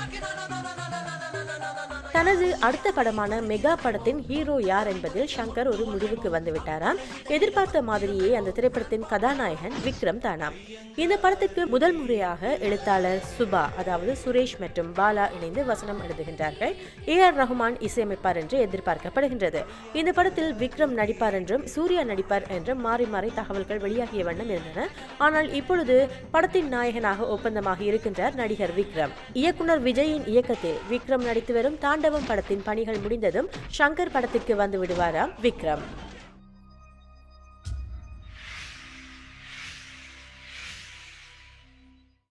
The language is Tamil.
தனது அடுத்த படமான மெகா படத்தின் ஹீரோ யார் என்பதில் ஷங்கர் ஒரு முடிவுக்கு வந்துவிட்டாராம் எதிர்பார்த்த மாதிரியே அந்த திரைப்படத்தின் கதாநாயகன் விக்ரம் தானாம் இந்த படத்திற்கு முதல் முறையாக எழுத்தாளர் சுபா அதாவது சுரேஷ் மற்றும் பாலா இணைந்து வசனம் எழுதுகின்றார்கள் ஏ ஆர் ரஹ்மான் இசையமைப்பார் என்று எதிர்பார்க்கப்படுகின்றது இந்த படத்தில் விக்ரம் நடிப்பார் என்றும் சூர்யா நடிப்பார் என்றும் மாறி மாறி தகவல்கள் வெளியாகிய வண்ணம் இருந்தன ஆனால் இப்பொழுது படத்தின் நாயகனாக ஒப்பந்தமாக இருக்கின்றார் நடிகர் விக்ரம் இயக்குனர் விஜயின் இயக்கத்தில் விக்ரம் நடித்து வரும் தாண்டவம் படத்தின் பணிகள் முடிந்ததும் ஷங்கர் படத்திற்கு வந்து விடுவாராம் விக்ரம்